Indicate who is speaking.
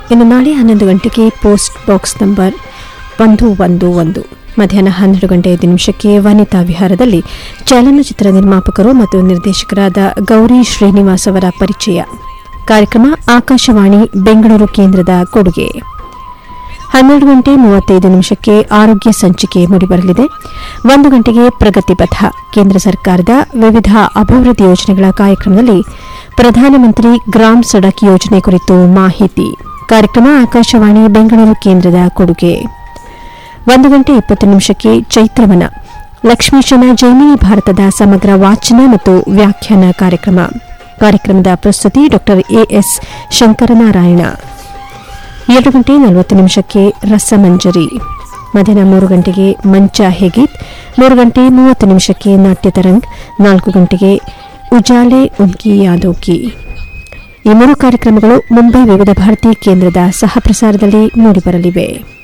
Speaker 1: ಇನ್ನು ನಾಳೆ ಹನ್ನೊಂದು ಗಂಟೆಗೆ ಪೋಸ್ಟ್ ಬಾಕ್ಸ್ ನಂಬರ್ ಒಂದು ಒಂದು ಒಂದು ಮಧ್ಯಾಹ್ನ ಹನ್ನೆರಡು ಗಂಟೆ ಐದು ನಿಮಿಷಕ್ಕೆ ವನಿತಾ ವಿಹಾರದಲ್ಲಿ ಚಲನಚಿತ್ರ ನಿರ್ಮಾಪಕರು ಮತ್ತು ನಿರ್ದೇಶಕರಾದ ಗೌರಿ ಶ್ರೀನಿವಾಸ್ ಅವರ ಪರಿಚಯ ಕಾರ್ಯಕ್ರಮ ಆಕಾಶವಾಣಿ ಬೆಂಗಳೂರು ಕೇಂದ್ರದ ಕೊಡುಗೆ ಹನ್ನೆರಡು ಗಂಟೆ ಮೂವತ್ತೈದು ನಿಮಿಷಕ್ಕೆ ಆರೋಗ್ಯ ಸಂಚಿಕೆ ಮೂಡಿಬರಲಿದೆ ಒಂದು ಗಂಟೆಗೆ ಪ್ರಗತಿ ಪಥ ಕೇಂದ್ರ ಸರ್ಕಾರದ ವಿವಿಧ ಅಭಿವೃದ್ಧಿ ಯೋಜನೆಗಳ ಕಾರ್ಯಕ್ರಮದಲ್ಲಿ ಪ್ರಧಾನಮಂತ್ರಿ ಗ್ರಾಮ್ ಸಡಕ್ ಯೋಜನೆ ಕುರಿತು ಮಾಹಿತಿ ಕಾರ್ಯಕ್ರಮ ಆಕಾಶವಾಣಿ ಬೆಂಗಳೂರು ಕೇಂದ್ರದ ಕೊಡುಗೆ ಒಂದು ಗಂಟೆ ಇಪ್ಪತ್ತು ನಿಮಿಷಕ್ಕೆ ಚೈತ್ರವನ ಲಕ್ಷ್ಮೀಶನ ಜೈಮಿನಿ ಭಾರತದ ಸಮಗ್ರ ವಾಚನ ಮತ್ತು ವ್ಯಾಖ್ಯಾನ ಕಾರ್ಯಕ್ರಮ ಕಾರ್ಯಕ್ರಮದ ಪ್ರಸ್ತುತಿ ಡಾ ಎಎಸ್ ಶಂಕರನಾರಾಯಣ ಎರಡು ಗಂಟೆ ನಲವತ್ತು ನಿಮಿಷಕ್ಕೆ ರಸಮಂಜರಿ ಮಧ್ಯಾಹ್ನ ಮೂರು ಗಂಟೆಗೆ ಮಂಚ ಹೇಗೀತ್ ಮೂರು ಗಂಟೆ ಮೂವತ್ತು ನಿಮಿಷಕ್ಕೆ ನಾಟ್ಯ ತರಂಗ್ ನಾಲ್ಕು ಗಂಟೆಗೆ ಉಜಾಲೆ ಉನ್ಕಿ ಯಾದೋಕಿ ಈ ಮೂರು ಕಾರ್ಯಕ್ರಮಗಳು ಮುಂಬೈ ವಿವಿಧ ಭಾರತಿ ಕೇಂದ್ರದ ಸಹ ಪ್ರಸಾರದಲ್ಲಿ ಮೂಡಿಬರಲಿವೆ